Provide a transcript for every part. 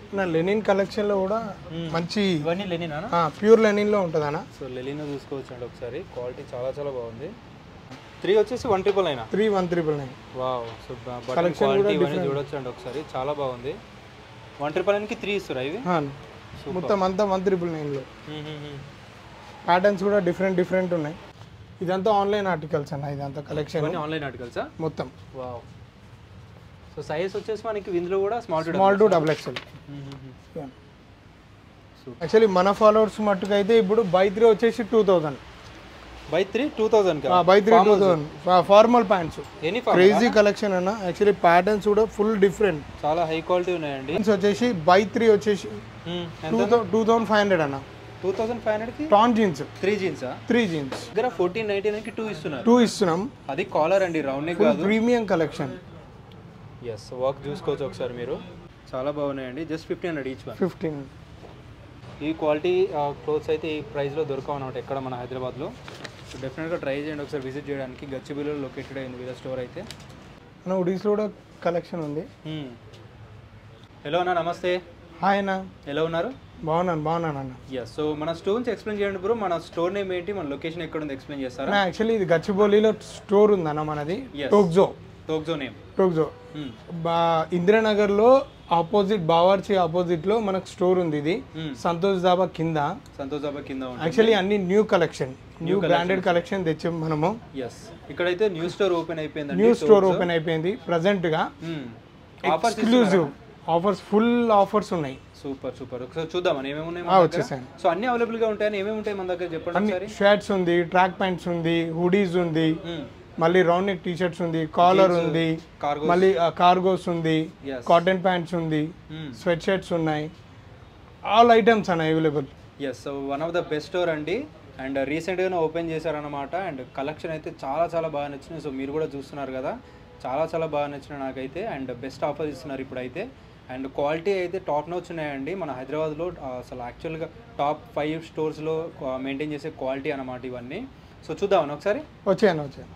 నా లెనిన్ కలెక్షన్లో కూడా మంచి ఇవన్నీ లెనినా ప్యూర్ లెనిన్లో ఉంటుంది అన్న సో లెలిన్ చూసుకోవచ్చు అండి ఒకసారి క్వాలిటీ చాలా చాలా బాగుంది త్రీ వచ్చేసి వన్ ట్రిపుల్ అయినా three one triple nine wow so button quality ఇవన్నీ చూడొచ్చు అండి ఒకసారి చాలా బాగుంది వన్ ట్రిపుల్ నైన్కి త్రీ ఇస్తారా ఇవి మొత్తం అంతా వన్ త్రిపుల్ నైన్లో ప్యాటర్న్స్ కూడా డిఫరెంట్ డిఫరెంట్ ఉన్నాయి ఇదంతా ఆన్లైన్ ఆర్టికల్స్ అన్న ఇదంతా కలెక్షన్ ఇవన్నీ ఆన్లైన్ ఆర్టికల్సా మొత్తం వావ్ సో సైజ్ వచ్చేసి మనకి ఇందులో కూడా small to small to double XL actually మన ఫాలోవర్స్ మట్టుకు అయితే ఇప్పుడు బై త్రీ వచ్చేసి two thousand buy three two thousand buy three two thousand formal pants any crazy collection అన్న యాక్చువల్లీ ప్యాటర్న్స్ కూడా ఫుల్ డిఫరెంట్ చాలా హై క్వాలిటీ ఉన్నాయండి pants వచ్చేసి బై త్రీ వచ్చేసి two two thousand five hundred అన్న two thousand five హండ్రెడ్కి tan jeans three జీన్సా three jeans దగ్గర ఫోర్టీన్ నైన్టీ నైన్కి టూ ఇస్తున్నారు టూ ఇస్తున్నాం అది కాలర్ అండి రౌండ్ నెక్ కాదు ప్రీమియం కలెక్షన్ ఎస్ వర్క్ చూసుకోవచ్చు ఒకసారి మీరు చాలా బాగున్నాయండి just fifty hundred each one fifteen ఈ క్వాలిటీ క్లోత్స్ అయితే ఈ ప్రైస్లో దొరకవు అనమాట ఎక్కడ మన హైదరాబాద్లో సో డెఫినెట్గా ట్రై చేయండి ఒకసారి విజిట్ చేయడానికి గచ్చిబిల్లో లొకేటెడ్ అయింది వీళ్ళ స్టోర్ అయితే మన ఉడీస్లో కూడా కలెక్షన్ ఉంది హలో అన్న నమస్తే హాయ్ అన్న ఎలా ఉన్నారు బాగున్నాను బాగున్నాను అన్న ఎస్ సో మన స్టోర్ నుంచి ఎక్స్ప్లెయిన్ చేయండి బ్రో మన స్టోర్ నేమ్ ఏంటి మన లొకేషన్ ఎక్కడ ఉంది ఎక్స్ప్లెయిన్ చేస్తారా అన్న యాక్చువల్లీ ఇది గచ్చిబౌలిలో స్టోర్ ఉందన్న మనది Yes. టోక్జో టోక్జో నేమ్ టోక్జో బా ఇందిరానగర్లో ఆపోజిట్ బావార్చి ఆపోజిట్లో మనకు స్టోర్ ఉంది ఇది Hmm. సంతోష్ దాబా కింద సంతోష్ దాబా కింద ఉంటుంది యాక్చువల్లీ అన్ని new collection new branded collection తెచ్చాం మనము ఎస్ ఇక్కడైతే న్యూ స్టోర్ ఓపెన్ అయిపోయిందండి న్యూ స్టోర్ ఓపెన్ అయిపోయింది ప్రజెంట్ గా offers exclusive offers full offers ఉన్నాయి సూపర్ సూపర్ ఒకసారి చూద్దాం ఏమేమి ఉన్నాయి ఆ, మన దగ్గర వచ్చేసాను సో అన్ని అవైలబుల్ గా ఉంటాయని ఏమేమి ఉంటాయి మన దగ్గర చెప్పండి అన్ని ఒకసారి షర్ట్స్ ఉంది ట్రాక్ ప్యాంట్స్ ఉంది హుడీస్ ఉంది మ్మ్. మళ్ళీ రౌండ్ నెక్ టీ షర్ట్స్ ఉంది కాలర్ ఉంది కార్గో మళ్ళీ కార్గోస్ ఉంది Yes. కాటన్ ప్యాంట్స్ ఉంది మ్మ్. స్వెట్ షర్ట్స్ ఉన్నాయి ఆల్ ఐటమ్స్ అన్న available yes so one of the best store అండి అండ్ రీసెంట్గానే ఓపెన్ చేశారనమాట అండ్ కలెక్షన్ అయితే చాలా చాలా బాగా నచ్చింది సో మీరు కూడా చూస్తున్నారు కదా చాలా చాలా బాగా నచ్చిన నాకైతే అండ్ బెస్ట్ ఆఫర్ ఇస్తున్నారు ఇప్పుడైతే అండ్ క్వాలిటీ అయితే టాప్ నోట్స్ ఉన్నాయండి మన హైదరాబాద్లో ఆ, అసలు యాక్చువల్గా టాప్ ఫైవ్ స్టోర్స్లో మెయింటైన్ చేసే క్వాలిటీ అనమాట ఇవన్నీ సో చూద్దామని ఒకసారి వచ్చాను వచ్చాను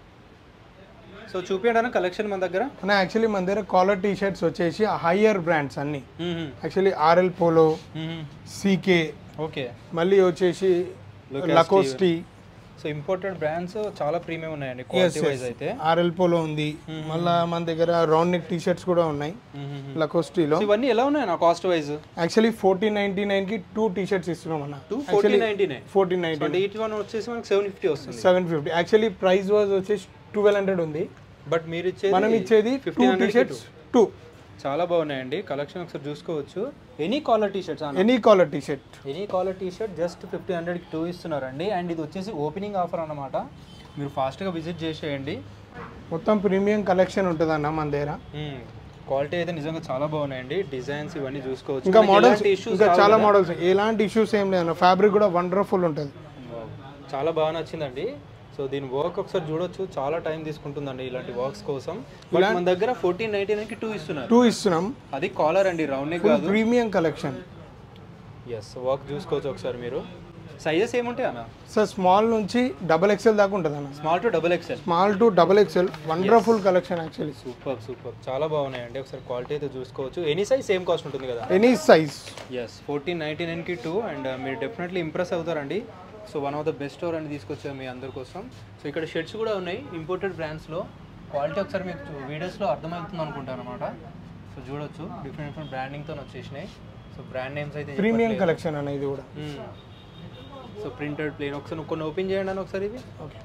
సో చూపించడానికి కలెక్షన్ మన దగ్గర అన్న యాక్చువల్లీ మన దగ్గర కాలర్ టీ షర్ట్స్ వచ్చేసి హయ్యర్ బ్రాండ్స్ అన్ని actually RL Polo CK okay మళ్ళీ వచ్చేసి Lacoste. Lacoste so imported brands చాలా ప్రీమియం ఉన్నాయండి క్వాలిటీ వైజ్ అయితే ఆర్ఎల్ పోలో ఉంది మళ్ళీ మన దగ్గర రౌండ్ నెక్ టీ షర్ట్స్ కూడా ఉన్నాయి లకోస్టీలో సో ఇవన్నీ ఎలా ఉన్నాయి నా cost wise actually fourteen ninety nine కి టూ టీ షర్ట్స్ ఇస్తున్నాం అన్న two forty ninety nine fourteen ninety అంటే ఈచ్ వన్ వచ్చేసి మనకి సెవెన్ ఫిఫ్టీ వస్తుంది seven fifty actually price was వచ్చేసి ట్వెల్వ్ హండ్రెడ్ ఉంది బట్ మీరు ఇచ్చేది మనం ఇచ్చేది two fifteen T hundred shirts two చాలా బాగున్నాయండి కలెక్షన్ ఒకసారి చూసుకోవచ్చు any collar T shirts any collar T shirt any collar T shirt just fifteen హండ్రెడ్కి టూ ఇస్తున్నారండి అండ్ ఇది వచ్చేసి ఓపెనింగ్ ఆఫర్ అన్నమాట మీరు ఫాస్ట్గా విజిట్ చేసేయండి మొత్తం ప్రీమియం కలెక్షన్ ఉంటుంది అన్న మన దగ్గర క్వాలిటీ అయితే నిజంగా చాలా బాగున్నాయండి డిజైన్స్ ఇవన్నీ చూసుకోవచ్చు ఇంకా మనకి మోడల్స్ ఎలాంటి issues ఇంకా రావు చాలా కదా. మోడల్స్ ఎలాంటి ఇష్యూస్ ఏం లేదు ఫ్యాబ్రిక్ కూడా వండర్ఫుల్ ఉంటుంది Wow. చాలా బాగా నచ్చిందండి సో దీని వర్క్ ఒకసారి చూడొచ్చు చాలా టైం తీసుకుంటుందండి ఇలాంటి వర్క్స్ కోసం బట్ మన దగ్గర ఫోర్టీన్ నైన్టీ నైన్కి టూ ఇస్తున్నారు టూ ఇస్తున్నాం అది కాలర్ అండి రౌండ్ నెక్ కాదు ప్రీమియం కలెక్షన్ ఎస్ వర్క్ చూసుకోవచ్చు ఒకసారి మీరు సైజెస్ ఏముంటాయి అన్న సార్ స్మాల్ నుంచి డబల్ ఎక్స్ఎల్ దాకా ఉంటుంది అన్న small to double XL small to double XL wonderful collection actually super super చాలా బాగున్నాయండి ఒకసారి క్వాలిటీ అయితే చూసుకోవచ్చు ఎనీ సైజ్ సేమ్ కాస్ట్ ఉంటుంది కదా any size yes fourteen ninety నైన్కి టూ అండ్ మీరు డెఫినెట్లీ ఇంప్రెస్ అవుతారండి so one of the best store అని తీసుకొచ్చాము మీ అందరి కోసం సో ఇక్కడ షర్ట్స్ కూడా ఉన్నాయి ఇంపోర్టెడ్ బ్రాండ్స్లో క్వాలిటీ ఒకసారి మీకు వీడియోస్లో అర్థమవుతుంది అనుకుంటాను అనమాట సో చూడొచ్చు డిఫరెంట్ డిఫరెంట్ బ్రాండింగ్తో వచ్చేసినాయి సో బ్రాండ్ నేమ్స్ అయితే ప్రీమియం కలెక్షన్ అన్న ఇది కూడా సో ప్రింటెడ్ ప్లేన్ ఒకసారి నువ్వు కొన్ని ఓపెన్ చేయండి అని ఒకసారి ఇవి ఓకే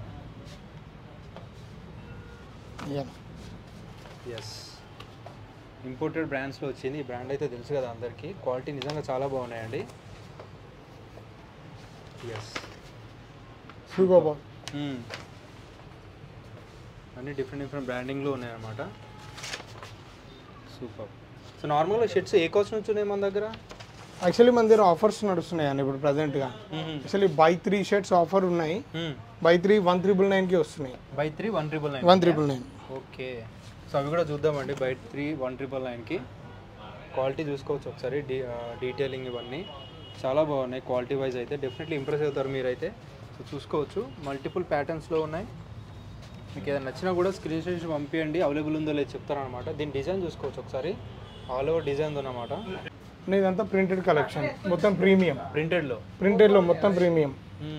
ఎస్ ఇంపోర్టెడ్ బ్రాండ్స్లో వచ్చింది ఈ బ్రాండ్ అయితే తెలుసు కదా అందరికీ క్వాలిటీ నిజంగా చాలా బాగున్నాయండి ఎస్ సూపర్ అన్ని డిఫరెంట్ డిఫరెంట్ బ్రాండింగ్లో ఉన్నాయన్నమాట సూపర్ సో నార్మల్గా షర్ట్స్ ఏ కాస్ట్ నుంచి ఉన్నాయి మన దగ్గర యాక్చువల్లీ మన దగ్గర ఆఫర్స్ నడుస్తున్నాయి అండి ఇప్పుడు ప్రజెంట్గా actually buy three shirts offer ఉన్నాయి బై త్రీ వన్ త్రిబుల్ నైన్కి వస్తున్నాయి buy three one triple nine one triple nine okay so అవి కూడా చూద్దామండి బై త్రీ వన్ ట్రిపుల్ నైన్కి క్వాలిటీ చూసుకోవచ్చు ఒకసారి డీ డీటెయిలింగ్ ఇవన్నీ చాలా బాగున్నాయి క్వాలిటీ వైజ్ అయితే డెఫినెట్లీ ఇంప్రెస్ అవుతారు మీరైతే సో చూసుకోవచ్చు మల్టిపుల్ ప్యాటర్న్స్లో ఉన్నాయి మీకు ఏదైనా నచ్చినా కూడా స్క్రీన్ షాట్ పంపించండి అవైలబుల్ ఉందో లేదో చెప్తారనమాట దీని డిజైన్ చూసుకోవచ్చు ఒకసారి ఆల్ ఓవర్ డిజైన్ ఉందన్నమాట అన్న ఇదంతా ప్రింటెడ్ కలెక్షన్ మొత్తం ప్రీమియం ప్రింటెడ్లో ప్రింటెడ్లో మొత్తం ప్రీమియం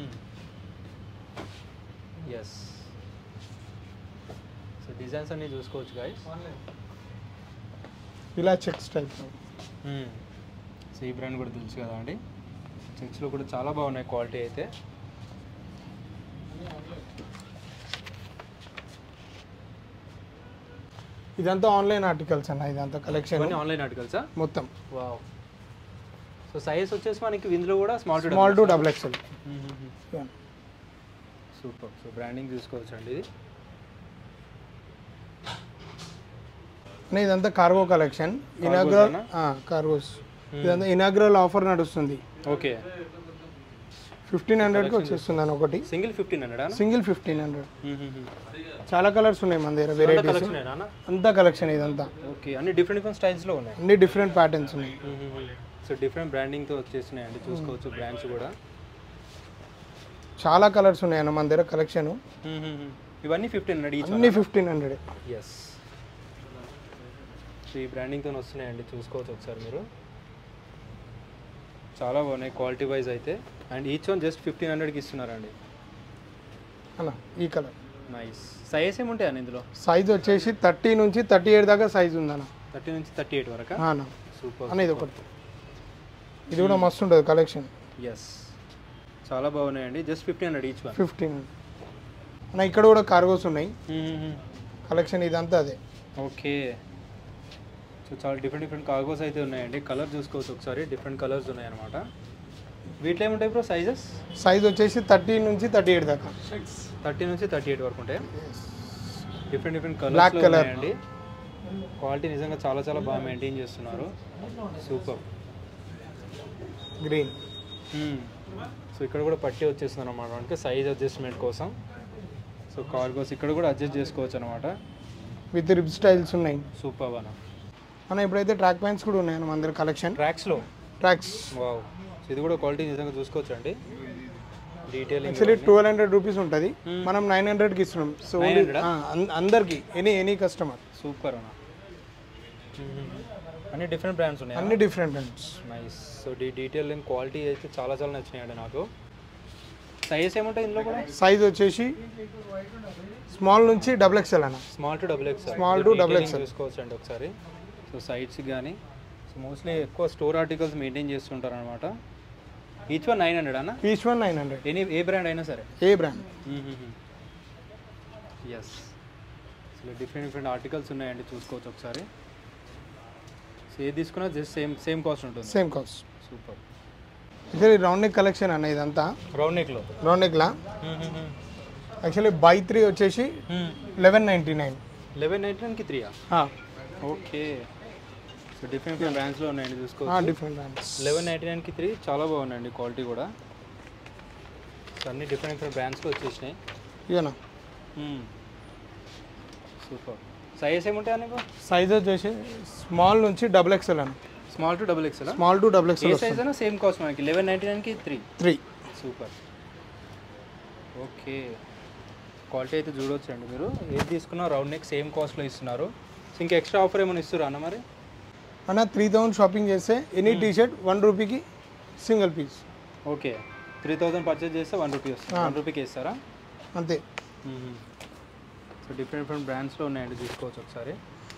ఎస్ సో డిజైన్స్ అన్నీ చూసుకోవచ్చు గాయస్ ఇలా చెక్స్ టైప్ సో ఈ బ్రాండ్ కూడా తెలుసు కదా అండి చెక్స్లో కూడా చాలా బాగున్నాయి క్వాలిటీ అయితే ఇదంతా ఆన్లైన్ ఆర్టికల్స్ అన్న ఇదంతా కలెక్షన్ ఇవన్నీ ఆన్లైన్ ఆర్టికల్సా మొత్తం వావ్ సో సైజ్ వచ్చేసి మనకి ఇందులో కూడా small to small to double XL super so branding చూసుకోవచ్చు అండి ఇది అన్న ఇదంతా కార్గో కలెక్షన్ ఇనాగ్రల్ కార్గోస్ ఇదంతా ఇనాగ్రల్ ఆఫర్ నడుస్తుంది ఓకే ఫిఫ్టీన్ హండ్రెడ్కి వచ్చేస్తుంది అన్న ఒకటి single fifteen hundred single fifteen hundred చాలా కలర్స్ ఉన్నాయి మన దగ్గర వెరైటీస్ కలెక్షన్ అన్న అంతా కలెక్షన్ ఇదంతా ఓకే అన్ని డిఫరెంట్ డిఫరెంట్ స్టైల్స్లో ఉన్నాయి అన్ని డిఫరెంట్ ప్యాటర్న్స్ ఉన్నాయి సో డిఫరెంట్ బ్రాండింగ్తో వచ్చేసినాయి అండి చూసుకోవచ్చు బ్రాండ్స్ కూడా చాలా కలర్స్ ఉన్నాయి అన్న మన దగ్గర కలెక్షన్ ఇవన్నీ ఫిఫ్టీన్ హండ్రెడ్ ఈచ్ అన్ని ఫిఫ్టీన్ హండ్రెడ్ ఎస్ సో ఈ బ్రాండింగ్తో వస్తున్నాయండి చూసుకోవచ్చు ఒకసారి మీరు చాలా బాగున్నాయి క్వాలిటీ వైజ్ అయితే and each one just fifteen హండ్రెడ్కి ఇస్తున్నారండి అన్న ఈ కలర్ నైస్ సైజ్ ఏముంటాయి అన్న ఇందులో సైజ్ వచ్చేసి థర్టీ నుంచి థర్టీ ఎయిట్ దాకా సైజ్ ఉందన్న థర్టీ నుంచి థర్టీ ఎయిట్ వరకు ఆ అన్న సూపర్ అన్న ఇది ఒకటి ఇది కూడా మస్తు ఉంటుంది కలెక్షన్ ఎస్ చాలా బాగున్నాయండి just fifteen hundred each one fifteen అన్న ఇక్కడ కూడా కార్గోస్ ఉన్నాయి కలెక్షన్ ఇదంతా అదే ఓకే సో చాలా డిఫరెంట్ డిఫరెంట్ కార్గోస్ అయితే ఉన్నాయండి కలర్ చూసుకోవచ్చు ఒకసారి డిఫరెంట్ కలర్స్ ఉన్నాయన్నమాట వీటిలో ఏముంటాయి బ్రో సైజెస్ సైజ్ వచ్చేసి థర్టీ నుంచి థర్టీ ఎయిట్ దాకా థర్టీ నుంచి థర్టీ ఎయిట్ వరకు ఉంటాయి different different Black colours colour. ఉన్నాయండి క్వాలిటీ నిజంగా చాలా చాలా బాగా మెయింటైన్ చేస్తున్నారు సూపర్ గ్రీన్ సో ఇక్కడ కూడా పట్టి వచ్చేస్తుంది అనమాట అంటే సైజ్ అడ్జస్ట్మెంట్ కోసం సో కార్గోస్ ఇక్కడ కూడా అడ్జస్ట్ చేసుకోవచ్చు అనమాట విత్ రిబ్ స్టైల్స్ ఉన్నాయి సూపర్ అన్న అన్న ఇప్పుడైతే ట్రాక్ ప్యాంట్స్ కూడా ఉన్నాయి అన్న మన దగ్గర కలెక్షన్ ట్రాక్స్లో ట్రాక్స్ వావ్ ఇది కూడా క్వాలిటీ నిజంగా చూసుకోవచ్చు అండి detailing actually twelve hundred rupees ఉంటుంది మనం నైన్ హండ్రెడ్కి ఇస్తున్నాం సో 900 అందరికి ఎనీ ఎనీ కస్టమర్ సూపర్ అన్న అన్ని డిఫరెంట్ బ్రాండ్స్ ఉన్నాయి అన్ని డిఫరెంట్ బ్రాండ్స్ నైస్ సో డీ డీటెయిలింగ్ క్వాలిటీ అయితే చాలా చాలా నచ్చినాయండి నాకు సైజ్ ఏముంటాయి ఇందులో కూడా సైజ్ వచ్చేసి స్మాల్ నుంచి డబుల్ ఎక్స్ఎల్ అన్న small to double X Small to double XL. చూసుకోవచ్చు అండి ఒకసారి సో సైట్స్ కానీ సో మోస్ట్లీ ఎక్కువ స్టోర్ ఆర్టికల్స్ మెయింటైన్ చేస్తుంటారు అనమాట ఈచ్ వన్ నైన్ హండ్రెడ్ అన్న each one nine hundred any ఏ బ్రాండ్ అయినా సరే ఏ బ్రాండ్ ఎస్ అసలు డిఫరెంట్ డిఫరెంట్ ఆర్టికల్స్ ఉన్నాయండి చూసుకోవచ్చు ఒకసారి సో ఏది తీసుకున్నా జస్ట్ సేమ్ సేమ్ కాస్ట్ ఉంటుంది సేమ్ కాస్ట్ సూపర్ ఇది రౌండ్ నెక్ కలెక్షన్ అన్న ఇదంతా రౌండ్ నెక్లో రౌండ్ నెక్లా యాక్చువల్లీ బై త్రీ వచ్చేసి eleven ninety nine eleven ninety నైన్కి త్రీయా ఓకే సో డిఫరెంట్ డిఫరెంట్ బ్రాండ్స్లో ఉన్నాయండి చూసుకోవచ్చు డిఫరెంట్ బ్రాండ్స్ లెవెన్ నైంటీ నైన్కి త్రీ చాలా బాగున్నాయండి క్వాలిటీ కూడా సో అన్ని డిఫరెంట్ డిఫరెంట్ బ్రాండ్స్లో వచ్చేసినాయి ఇదేనా సూపర్ సైజ్ ఏముంటాయి నీకు సైజ్ వచ్చేసి స్మాల్ నుంచి డబుల్ ఎక్స్ఎల్ అన్న small to double XL small to double ఏ ఎక్స్ఎల్ సైజ్ అయినా సేమ్ కాస్ట్ మనకి లెవెన్ నైంటీ నైన్కి three three super okay quality అయితే చూడొచ్చండి మీరు ఏది తీసుకున్నా రౌండ్ నెక్ సేమ్ కాస్ట్లో ఇస్తున్నారు సో ఇంకా ఎక్స్ట్రా ఆఫర్ ఏమైనా ఇస్తురా అన్న మరి అన్న త్రీ థౌసండ్ షాపింగ్ చేస్తే ఎనీ టీ షర్ట్ వన్ రూపీకి single piece okay three thousand purchase చేస్తే వన్ రూపీ వస్తుంది వన్ రూపీకి ఇస్తారా అంతే సో డిఫరెంట్ డిఫరెంట్ బ్రాండ్స్లో ఉన్నాయండి తీసుకోవచ్చు ఒకసారి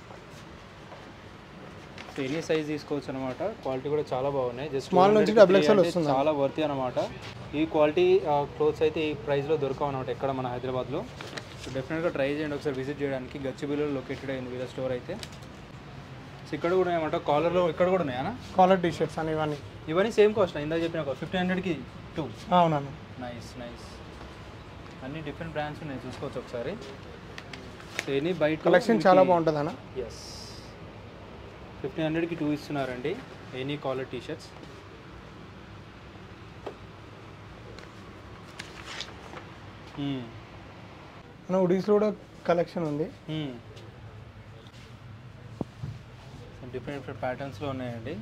సో ఎనీ సైజ్ తీసుకోవచ్చు అనమాట క్వాలిటీ కూడా చాలా బాగున్నాయి జస్ట్ Small నుంచి double XL వస్తుంది. చాలా వర్తి అనమాట ఈ క్వాలిటీ క్లోత్స్ అయితే ఈ ప్రైస్లో దొరకవు అనమాట ఎక్కడ మన హైదరాబాద్లో సో డెఫినెట్గా ట్రై చేయండి ఒకసారి విజిట్ చేయడానికి గచ్చిబిల్లిలో లొకేటెడ్ అయింది వీళ్ళ స్టోర్ అయితే సో ఇక్కడ కూడా ఉన్నాయన్నమాట కాలర్లో ఇక్కడ కూడా ఉన్నాయా కాలర్ టీ షర్ట్స్ అని ఇవన్నీ ఇవన్నీ సేమ్ కాస్ట్ ఇందాక చెప్పిన ఫిఫ్టీన్ హండ్రెడ్కి టూ అవునన్న నైస్ నైస్ అన్ని డిఫరెంట్ బ్రాండ్స్ ఉన్నాయి చూసుకోవచ్చు ఒకసారి సో ఎనీ బయట కలెక్షన్ చాలా బాగుంటుంది అన్న ఎస్ ఫిఫ్టీన్ హండ్రెడ్కి టూ ఇస్తున్నారండి ఎనీ కాలర్ టీ షర్ట్స్ అన్న ఉడీస్లో కూడా కలెక్షన్ ఉంది డిఫరెంట్ డిఫరెంట్ ప్యాటర్న్స్లో ఉన్నాయండి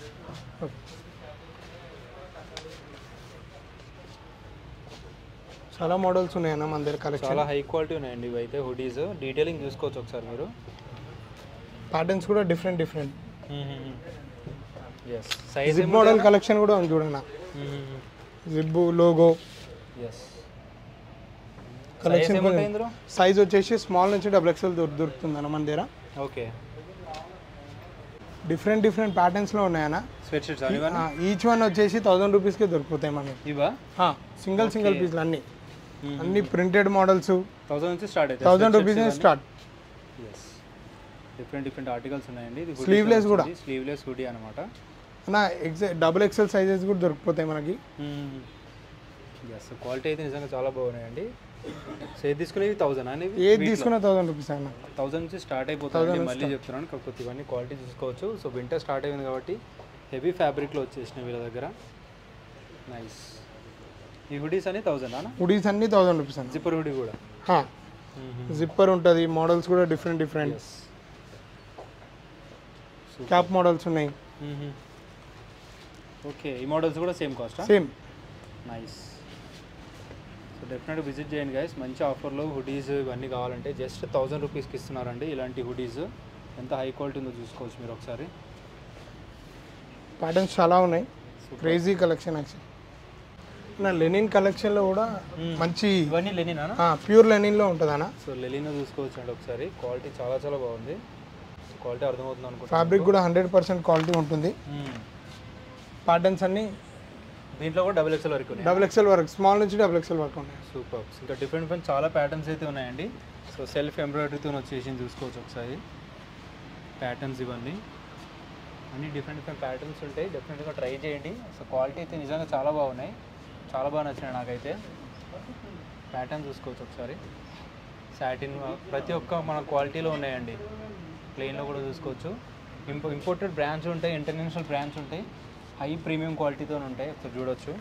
చాలా మోడల్స్ ఉన్నాయన్న మన దగ్గర కలెక్షన్ చాలా హై క్వాలిటీ ఉన్నాయండి ఇవి అయితే హుడీస్ డీటెయిలింగ్ చూసుకోవచ్చు ఒకసారి మీరు ప్యాటర్న్స్ కూడా different different yes size zip model collection కూడా ఉంది చూడండి జిబ్బు లోగో ఎస్ కలెక్షన్ ఏముంటాయి ఇందులో సైజ్ వచ్చేసి స్మాల్ నుంచి డబుల్ ఎక్స్ఎల్ దొరుకుతుంది అన్న మన దగ్గర ఓకే డిఫరెంట్ డిఫరెంట్ ప్యాటర్న్స్లో ఉన్నాయన్న స్వెట్ షర్ట్స్ ఇవన్నీ ఈచ్ వన్ వచ్చేసి థౌసండ్ రూపీస్కే దొరుకుతాయి మనకి ఇవా సింగిల్ సింగిల్ పీస్లు అన్ని అన్ని ప్రింటెడ్ మోడల్స్ థౌసండ్ నుంచి స్టార్ట్ అవుతాయి thousand rupees start yes different different articles ఉన్నాయండి ఇది Sleeveless కూడా. స్లీవ్లెస్ హుడీ అనమాట అన్న ఎక్సా డబుల్ ఎక్స్ఎల్ సైజెస్ కూడా దొరికిపోతాయి మనకి ఎస్ క్వాలిటీ అయితే నిజంగా చాలా బాగున్నాయండి సో ఏది తీసుకునేవి థౌసండ్ అనేది ఏది తీసుకున్నా థౌసండ్ రూపీస్ అన్న థౌసండ్ నుంచి స్టార్ట్ అయిపోతుంది మళ్ళీ చెప్తున్నాను కాకపోతే ఇవన్నీ క్వాలిటీ చూసుకోవచ్చు సో వింటర్ స్టార్ట్ అయింది కాబట్టి హెవీ ఫ్యాబ్రిక్లో వచ్చేసినాయి వీళ్ళ దగ్గర నైస్ ఈ హుడీస్ అని థౌసండ్ అన్న హుడీస్ అన్ని థౌసండ్ రూపీస్ అన్న జిప్పర్ హుడీ కూడా జిప్పర్ ఉంటుంది మోడల్స్ కూడా different different yes cap models ఉన్నాయి ఓకే ఈ మోడల్స్ కూడా సేమ్ కాస్టా సేమ్ నైస్ సో డెఫినెట్గా విజిట్ చేయండి గైస్ మంచి ఆఫర్లో హుడీస్ ఇవన్నీ కావాలంటే జస్ట్ థౌజండ్ రూపీస్కి ఇస్తున్నారండి ఇలాంటి హుడీస్ ఎంత హై క్వాలిటీ ఉందో చూసుకోవచ్చు మీరు ఒకసారి ప్యాటర్న్స్ చాలా ఉన్నాయి క్రేజీ కలెక్షన్ యాక్చువల్ నా లెనిన్ కలెక్షన్లో కూడా మంచి ఇవన్నీ లెనినా ప్యూర్ లెనిన్లో ఉంటుంది అన్న సో లెలినా చూసుకోవచ్చు అండి ఒకసారి క్వాలిటీ చాలా చాలా బాగుంది క్వాలిటీ అర్థమవుతుంది అనుకుంటా ఫ్యాబ్రిక్ కూడా హండ్రెడ్ పర్సెంట్ క్వాలిటీ ఉంటుంది ప్యాటర్న్స్ అన్ని దీంట్లో కూడా డబుల్ ఎక్స్ఎల్ వరకు ఉన్నాయి డబుల్ ఎక్స్ఎల్ వరకు స్మాల్ నుంచి డబుల్ ఎక్స్ఎల్ వరకు ఉన్నాయి సూపర్ ఇంకా డిఫరెంట్ డిఫరెంట్ చాలా ప్యాటర్న్స్ అయితే ఉన్నాయండి సో సెల్ఫ్ ఎంబ్రాయిడరీతో వచ్చేసి చూసుకోవచ్చు ఒకసారి ప్యాటర్న్స్ ఇవన్నీ అన్ని డిఫరెంట్ డిఫరెంట్ ప్యాటర్న్స్ ఉంటాయి డెఫినెట్గా ట్రై చేయండి సో క్వాలిటీ అయితే నిజంగా చాలా బాగున్నాయి చాలా బాగా నచ్చినాయి నాకైతే ప్యాటర్న్ చూసుకోవచ్చు ఒకసారి సాటిన్ ప్రతి ఒక్క మన క్వాలిటీలో ఉన్నాయండి ప్లెయిన్లో కూడా చూసుకోవచ్చు ఇంపో ఇంపోర్టెడ్ బ్రాండ్స్ ఉంటాయి ఇంటర్నేషనల్ బ్రాండ్స్ ఉంటాయి హై ప్రీమియం క్వాలిటీతో ఉంటాయి ఒకసారి చూడొచ్చు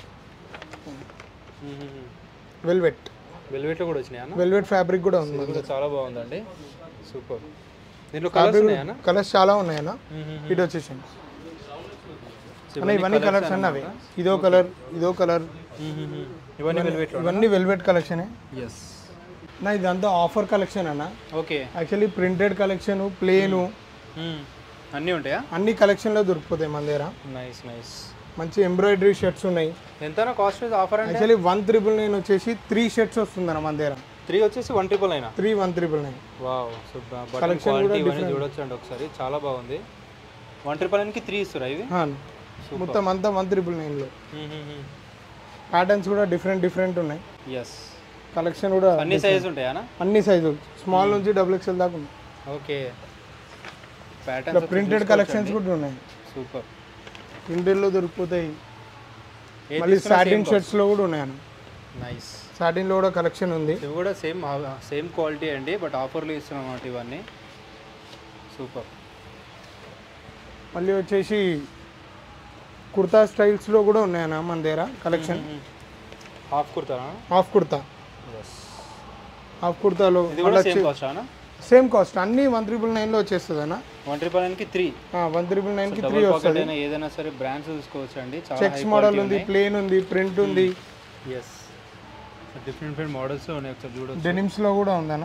వెల్వెట్ వెల్వెట్లో కూడా వచ్చినాయి అన్న వెల్వెట్ ఫ్యాబ్రిక్ కూడా ఉంది ఇది కూడా చాలా బాగుందండి సూపర్ దీంట్లో కలర్స్ ఉన్నాయన్న కలర్స్ చాలా ఉన్నాయన్న ఇటు వచ్చేసి అన్న ఇవన్నీ కలర్స్ అన్న అవి ఇదో కలర్ ఇదో కలర్ ఇవన్నీ వెల్వెట్లో ఇవన్నీ వెల్వెట్ కలెక్షనే ఎస్ నా ఇదంతా ఆఫర్ కలెక్షన్ అన్న ఓకే యాక్చువల్లీ ప్రింటెడ్ కలెక్షన్ ప్లేను అన్నీ ఉంటాయా అన్ని కలెక్షన్లో దొరికిపోతాయి మన దగ్గర నైస్ నైస్ మంచి ఎంబ్రాయిడరీ షర్ట్స్ ఉన్నాయి ఎంతనా కాస్ట్ ఆఫర్ అంటే యాక్చువల్లీ వన్ త్రిబుల్ నైన్ వచ్చేసి త్రీ షర్ట్స్ వస్తుందన్న మన దగ్గర త్రీ వచ్చేసి వన్ ట్రిపుల్ అయినా three one triple nine wow so button quality ఇవన్నీ చూడొచ్చు అండి ఒకసారి చాలా బాగుంది వన్ ట్రిపుల్ నైన్కి త్రీ ఇస్తారా ఇవి మొత్తం అంతా వన్ త్రిబుల్ నైన్లో ప్యాటర్న్స్ కూడా డిఫరెంట్ డిఫరెంట్ ఉన్నాయి ఎస్ కలెక్షన్ కూడా అన్ని సైజ్ ఉంటాయా అన్ని సైజులు స్మాల్ నుంచి డబుల్ ఎక్స్ఎల్ దాకా ఉన్నాయి ఓకే ప్యాటర్న్స్ ప్రింటెడ్ కలెక్షన్స్ కూడా ఉన్నాయి సూపర్ ప్రింటెడ్లో దొరికిపోతాయి ఏది మళ్ళీ సాటిన్ షర్ట్స్లో కూడా ఉన్నాయి అన్న నైస్ సాటిన్లో కూడా కలెక్షన్ ఉంది ఇవి కూడా సేమ్ సేమ్ క్వాలిటీ అండి బట్ ఆఫర్లు ఇస్తున్నాం అన్నమాట ఇవన్నీ సూపర్ మళ్ళీ వచ్చేసి కుర్తా స్టైల్స్లో కూడా ఉన్నాయన్న మన దగ్గర కలెక్షన్ హాఫ్ కుర్తానా హాఫ్ కుర్తా హాఫ్ కుర్తాలో ఇది కూడా సేమ్ కాస్ట్ అన్న సేమ్ కాస్ట్ అన్ని వన్ త్రిబుల్ నైన్లో వచ్చేస్తుంది అన్న వన్ ట్రిపుల్ నైన్కి త్రీ వన్ త్రిబుల్ నైన్కి త్రీ డబుల్ వస్తుంది పాకెట్ అయినా ఏదైనా సరే బ్రాండ్స్ చూసుకోవచ్చు అండి చాలా చెక్స్ మోడల్ ఉంది ప్లేన్ ఉంది ప్రింట్ ఉంది ఎస్ డిఫరెంట్ డిఫరెంట్ మోడల్స్ ఉన్నాయి ఒకసారి చూడొచ్చు డెనిమ్స్లో కూడా ఉందన్న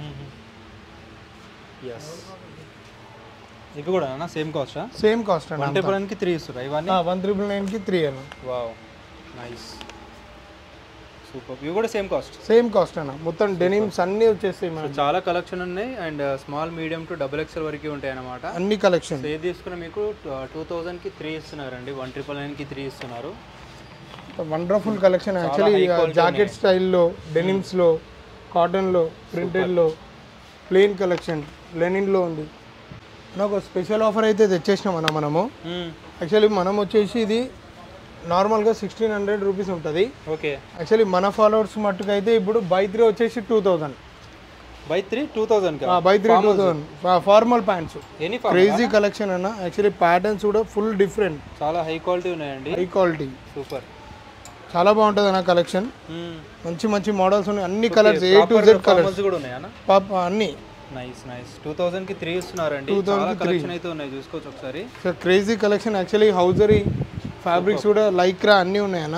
ఎస్ ఇవి కూడా అన్న సేమ్ కాస్టా సేమ్ కాస్ట్ వన్ అన్న ట్రిపుల్ నైన్కి త్రీ ఇస్తారా ఇవన్నీ వన్ త్రిబుల్ నైన్కి త్రీ అన్న వావ్ నైస్ సూపర్ ఇవి కూడా సేమ్ కాస్ట్ సేమ్ కాస్ట్ అన్న మొత్తం డెనిమ్స్ అన్నీ వచ్చేస్తాయి సో మనకి చాలా కలెక్షన్ ఉన్నాయి and small medium to double XL వరకు ఉంటాయి అన్నమాట అన్ని కలెక్షన్ సో ఏది తీసుకున్నా మీకు టూ థౌజండ్కి త్రీ ఇస్తున్నారండి వన్ ట్రిపుల్ నైన్కి త్రీ ఇస్తున్నారు వండర్ఫుల్ కలెక్షన్ యాక్చువల్లీ జాకెట్ స్టైల్లో డెనిమ్స్లో కాటన్లో ప్రింటెడ్లో ప్లెయిన్ కలెక్షన్ లెనిన్లో ఉంది నాకు స్పెషల్ ఆఫర్ అయితే తెచ్చేసినాం అన్న మనము యాక్చువల్లీ మనం వచ్చేసి ఇది నార్మల్గా సిక్స్టీన్ హండ్రెడ్ రూపీస్ ఉంటుంది ఓకే యాక్చువల్లీ మన ఫాలోవర్స్ మట్టుకు అయితే ఇప్పుడు బై త్రీ వచ్చేసి two thousand buy three two thousand buy three two thousand formal pants any crazy collection అన్న యాక్చువల్లీ ప్యాటర్న్స్ కూడా ఫుల్ డిఫరెంట్ చాలా హై క్వాలిటీ ఉన్నాయండి హై క్వాలిటీ సూపర్ చాలా బాగుంటుంది అన్న కలెక్షన్ మంచి మంచి మోడల్స్ ఉన్నాయి అన్ని colours A to Z colours colours కూడా ఉన్నాయా పాప అన్ని నైస్ నైస్ టూ థౌజండ్ కి త్రీ ఇస్తున్నారండి చాలా కలెక్షన్ అయితే ఉన్నాయి చూసుకోవచ్చు ఒకసారి crazy collection actually hosiery fabrics కూడా లైక్రా అన్నీ ఉన్నాయన్న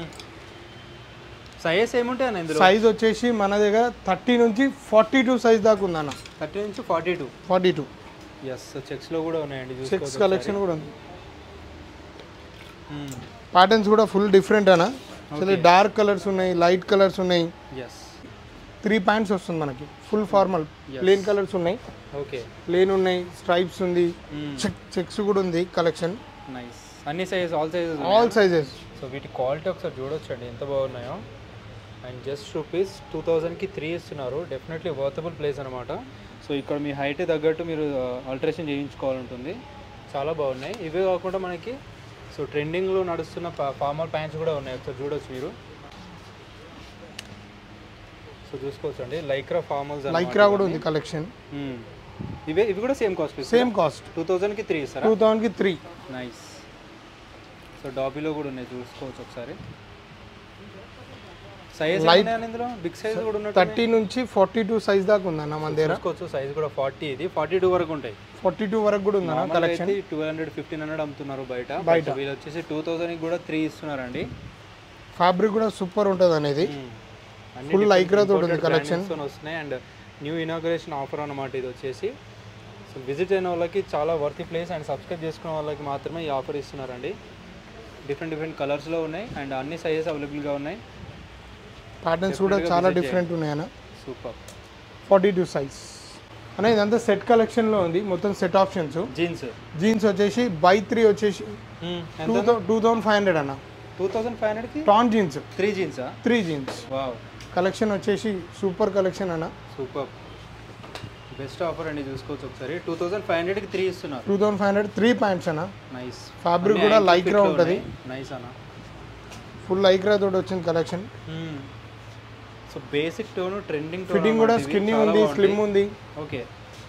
సైజ్ ఏముంటాయి అన్న ఇందులో సైజ్ వచ్చేసి మన దగ్గర థర్టీ నుంచి ఫార్టీ టూ సైజ్ దాకా ఉందన్న థర్టీ నుంచి forty two forty two yes checks లో కూడా ఉన్నాయండి చెక్స్ చూసుకోవచ్చు కలెక్షన్ కూడా ఉంది ప్యాటర్న్స్ కూడా ఫుల్ డిఫరెంట్ అన్న అసలు డార్క్ కలర్స్ ఉన్నాయి లైట్ కలర్స్ ఉన్నాయి ఎస్ త్రీ ప్యాంట్స్ వస్తుంది మనకి ఫుల్ ఫార్మల్ ప్లేన్ కలర్స్ ఉన్నాయి ఓకే ప్లేన్ ఉన్నాయి స్ట్రైప్స్ ఉంది చెక్ చెక్స్ కూడా ఉంది కలెక్షన్ నైస్ అన్ని size all sizes all sizes so వీటి క్వాలిటీ ఒకసారి చూడొచ్చండి ఎంత బాగున్నాయో అండ్ జస్ట్ రూపీస్ టూ థౌజండ్కి త్రీ ఇస్తున్నారు డెఫినెట్లీ వర్తబుల్ ప్లేస్ అనమాట సో ఇక్కడ మీ హైట్ తగ్గట్టు మీరు ఆల్టరేషన్ చేయించుకోవాలంటుంది చాలా బాగున్నాయి ఇవే కాకుండా మనకి సో ట్రెండింగ్లో నడుస్తున్న ఫార్మల్ ప్యాంట్స్ కూడా ఉన్నాయి ఒకసారి చూడొచ్చు మీరు సో చూసుకోవచ్చు అండి లైక్రా ఫార్మల్స్ లైక్రా కూడా ఉంది కలెక్షన్ ఇవే ఇవి కూడా same cost same cost two థౌజండ్కి త్రీ ఇస్తారా టూ థౌజండ్కి త్రీ నైస్ సో డాబీలో కూడా ఉన్నాయి చూసుకోవచ్చు ఒకసారి సైజ్ Light- ఇందులో బిగ్ సైజ్ కూడా ఉన్నట్టు థర్టీ నుంచి ఫార్టీ టూ సైజ్ దాకా ఉందన్న మన దగ్గర చూసుకోవచ్చు సైజ్ కూడా ఫార్టీ ఇది ఫార్టీ టూ వరకు ఉంటాయి ఫార్టీ టూ వరకు కూడా ఉందన్న collection two hundred fifteen hundred అమ్ముతున్నారు బయట బయట. బయట వీళ్ళు వచ్చేసి టూ థౌసండ్ కూడా త్రీ ఇస్తున్నారండి ఫ్యాబ్రిక్ కూడా సూపర్ ఉంటుంది అనేది అన్ని Full different lycra తోటి ఉంది imported collection. brandings తోని వస్తున్నాయి అండ్ న్యూ ఇనాగ్రేషన్ ఆఫర్ అన్నమాట ఇది వచ్చేసి సో విజిట్ అయిన వాళ్ళకి చాలా వర్తి ప్లేస్ అండ్ సబ్స్క్రైబ్ చేసుకున్న వాళ్ళకి మాత్రమే ఈ ఆఫర్ ఇస్తున్నారండి డిఫరెంట్ డిఫరెంట్ కలర్స్లో ఉన్నాయి అండ్ అన్ని సైజెస్ అవైలబుల్గా ఉన్నాయి ప్యాటర్న్స్ కూడా Definitely గా చాలా visit డిఫరెంట్ ఉన్నాయన్న సూపర్ ఫార్టీ టూ సైజ్ అన్న ఇదంతా సెట్ కలెక్షన్లో ఉంది మొత్తం సెట్ ఆప్షన్స్ జీన్స్ జీన్స్ వచ్చేసి బై త్రీ వచ్చేసి two two thousand five hundred అన్న టూ థౌసండ్ ఫైవ్ హండ్రెడ్కి టాన్ జీన్స్ త్రీ జీన్సా త్రీ జీన్స్ వావ్ కలెక్షన్ వచ్చేసి సూపర్ కలెక్షన్ అన్న సూపర్ బెస్ట్ ఆఫర్ అండి చూసుకోవచ్చు ఒకసారి టూ థౌసండ్ ఫైవ్ హండ్రెడ్కి త్రీ ఇస్తున్నారు two thousand five hundred three pants అన్న నైస్ Fabric కూడా lycra ఉంటది. నైస్ అన్న ఫుల్ లైక్రా తోటి వచ్చింది collection so basic tone trending fitting కూడా స్కిన్నీ ఉంది స్లిమ్ ఉంది ఓకే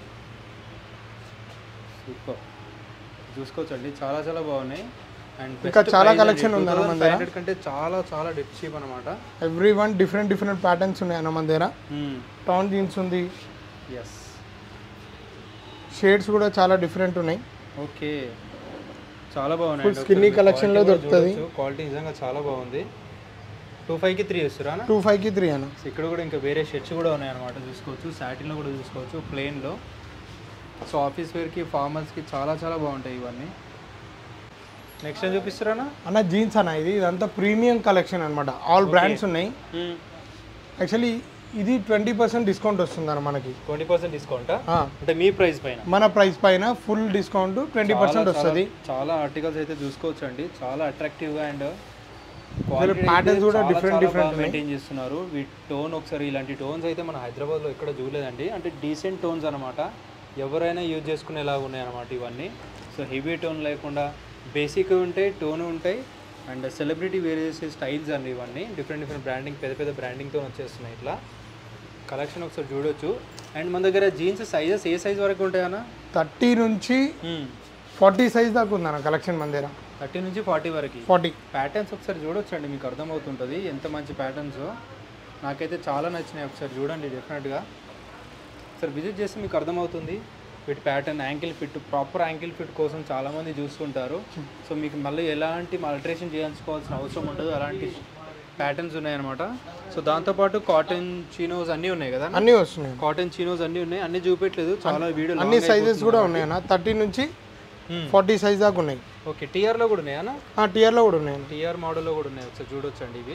సూపర్ చూసుకోవచ్చు అండి చాలా చాలా బాగున్నాయి అండ్ ఇంకా చాలా collection ఉంది అన్న మన దగ్గర. హండ్రెడ్ కంటే చాలా చాలా డెడ్ చీప్ అనమాట every one different different patterns ఉన్నాయి అన్న మన దగ్గర టాన్ జీన్స్ ఉంది ఎస్ షేడ్స్ కూడా చాలా డిఫరెంట్ ఉన్నాయి ఓకే చాలా బాగున్నాయి Full skinny collection లో దొరుకుతది. క్వాలిటీ నిజంగా చాలా బాగుంది టూ ఫైవ్కి త్రీ ఇస్తారా టూ ఫైవ్కి త్రీ అన్న సో ఇక్కడ కూడా ఇంకా వేరే షర్ట్స్ కూడా ఉన్నాయి అనమాట చూసుకోవచ్చు సాటిన్లో కూడా చూసుకోవచ్చు ప్లెయిన్లో సో ఆఫీస్ వేర్కి ఫార్మల్స్కి చాలా చాలా బాగుంటాయి ఇవన్నీ నెక్స్ట్ ఏం చూపిస్తారా అన్న జీన్స్ అన్న ఇది ఇదంతా ప్రీమియం కలెక్షన్ అనమాట ఆల్ బ్రాండ్స్ ఉన్నాయి యాక్చువల్లీ ఇది ట్వంటీ పర్సెంట్ డిస్కౌంట్ వస్తుంది అన్న మనకి ట్వంటీ పర్సెంట్ డిస్కౌంట్ ఆ, అంటే మీ ప్రైస్ పైన మన ప్రైస్ పైన ఫుల్ డిస్కౌంట్ ట్వంటీ పర్సెంట్ చాలా- వస్తుంది చాలా ఆర్టికల్స్ అయితే చూసుకోవచ్చు అండి చాలా అట్రాక్టివ్గా అండ్ patterns కూడా different different ఉన్నాయి. మెయింటైన్ చేస్తున్నారు ఈ టోన్ ఒకసారి ఇలాంటి టోన్స్ అయితే మన హైదరాబాద్లో ఎక్కడ చూడలేదండి అంటే డీసెంట్ టోన్స్ అనమాట ఎవరైనా యూజ్ చేసుకునేలాగా ఉన్నాయి అనమాట ఇవన్నీ సో హెవీ టోన్ లేకుండా బేసిక్ ఉంటాయి టోన్ ఉంటాయి అండ్ సెలబ్రిటీ వేరే స్టైల్స్ అండి ఇవన్నీ డిఫరెంట్ డిఫరెంట్ బ్రాండింగ్ పెద్ద పెద్ద బ్రాండింగ్తో వచ్చేస్తున్నాయి ఇట్లా కలెక్షన్ ఒకసారి చూడొచ్చు అండ్ మన దగ్గర జీన్స్ సైజెస్ ఏ సైజ్ వరకు ఉంటాయన్నా థర్టీ నుంచి ఫార్టీ సైజ్ దాకా ఉంది అన్న కలెక్షన్ మన దగ్గర థర్టీ నుంచి ఫార్టీ వరకు ఫార్టీ ప్యాటర్న్స్ ఒకసారి చూడొచ్చండి మీకు అర్థమవుతుంటుంది ఎంత మంచి ప్యాటర్న్స్ నాకైతే చాలా నచ్చినాయి ఒకసారి చూడండి డెఫినెట్గా ఒకసారి విజిట్ చేస్తే మీకు అర్థమవుతుంది వీటి pattern ankle fit proper ankle fit కోసం చాలామంది చూస్తుంటారు సో మీకు మళ్ళీ ఎలాంటి అల్టరేషన్ చేయించుకోవాల్సిన అవసరం ఉండదు అలాంటి ప్యాటర్న్స్ ఉన్నాయన్నమాట సో దాంతోపాటు కాటన్ చీనోస్ అన్నీ ఉన్నాయి కదా అన్నీ వస్తున్నాయి కాటన్ చీనోస్ అన్నీ ఉన్నాయి అన్నీ చూపెట్టలేదు చాలా వీడియో అన్ని సైజెస్ కూడా ఉన్నాయి అన్న థర్టీ నుంచి ఫార్టీ సైజ్ దాకా ఉన్నాయి ఓకే టీఆర్లో కూడా ఉన్నాయా ఆ టీఆర్లో కూడా ఉన్నాయి అన్న. టీఆర్ మోడల్లో కూడా ఉన్నాయి ఒకసారి చూడొచ్చండి ఇవి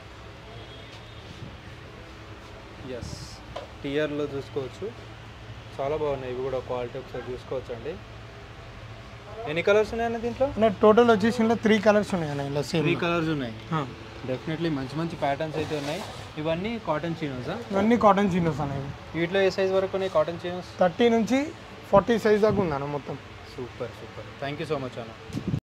ఎస్ టీఆర్లో చూసుకోవచ్చు చాలా బాగున్నాయి ఇవి కూడా క్వాలిటీ ఒకసారి చూసుకోవచ్చు అండి ఎన్ని కలర్స్ ఉన్నాయన్న దీంట్లో అంటే టోటల్ వచ్చేసి ఇందులో త్రీ కలర్స్ ఉన్నాయి అన్న ఇలా సేమ్ త్రీ కలర్స్ ఉన్నాయి డెఫినెట్లీ మంచి మంచి ప్యాటర్న్స్ అయితే ఉన్నాయి ఇవన్నీ కాటన్ చీనోసా ఇవన్నీ కాటన్ జీనోస్ అనేవి వీటిలో ఏ సైజ్ వరకు ఉన్నాయి కాటన్ చీనోస్ థర్టీ నుంచి ఫార్టీ సైజ్ దాకా ఉంది అన్న మొత్తం super super thank you so much అన్న